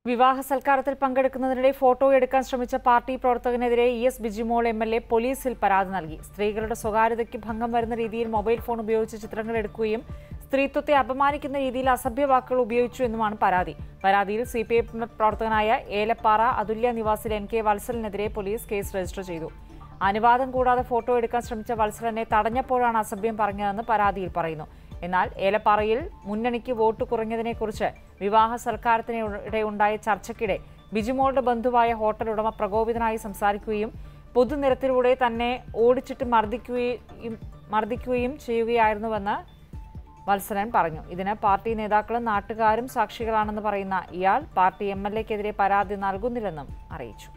വിവാഹ സൽക്കാരത്തിൽ പങ്കെടുക്കുന്നതിനിടെ ഫോട്ടോ എടുക്കാൻ ശ്രമിച്ച പാർട്ടി പ്രവർത്തകനെതിരെ E S Bijimol M L A പോലീസിൽ പരാതി നൽകി സ്ത്രീകളുടെ സ്വകാര്യതയ്ക്ക് ഭംഗം വരുന്ന രീതിയിൽ മൊബൈൽ ഫോൺ ഉപയോഗിച്ച് ചിത്രങ്ങൾ എടുക്കുകയും സ്ത്രീത്വത്തെ അപമാനിക്കുന്ന രീതിയിൽ അസഭ്യ വാക്കുകൾ ഉപയോഗിച്ചു എന്നുമാണ് പരാതി പരാതിയിൽ സി പി എം പ്രവർത്തകനായ ഏലപ്പാറ അതുല്യ നിവാസിൽ എൻ കെ വത്സലിനെതിരെ പോലീസ് കേസ് രജിസ്റ്റർ ചെയ്തു അനുവാദം കൂടാതെ ഫോട്ടോ എടുക്കാൻ ശ്രമിച്ച വത്സലനെ തടഞ്ഞപ്പോഴാണ് അസഭ്യം പറഞ്ഞതെന്ന് പരാതിയിൽ പറയുന്നു എന്നാൽ ഏലപ്പാറയിൽ മുന്നണിക്ക് വോട്ട് കുറഞ്ഞതിനെക്കുറിച്ച് വിവാഹ സൽക്കാരത്തിനിടെ ഉണ്ടായ ചർച്ചയ്ക്കിടെ ബിജിമോളുടെ ബന്ധുവായ ഹോട്ടൽ ഉടമ പ്രകോപിതനായി സംസാരിക്കുകയും പൊതുനിരത്തിലൂടെ തന്നെ ഓടിച്ചിട്ട് മർദ്ദിക്കുകയും മർദ്ദിക്കുകയും ചെയ്യുകയായിരുന്നുവെന്ന് വത്സരൻ പറഞ്ഞു ഇതിന് പാർട്ടി നേതാക്കളും നാട്ടുകാരും സാക്ഷികളാണെന്ന് പറയുന്ന ഇയാൾ പാർട്ടി എം എൽ എക്കെതിരെ പരാതി നൽകുന്നില്ലെന്നും അറിയിച്ചു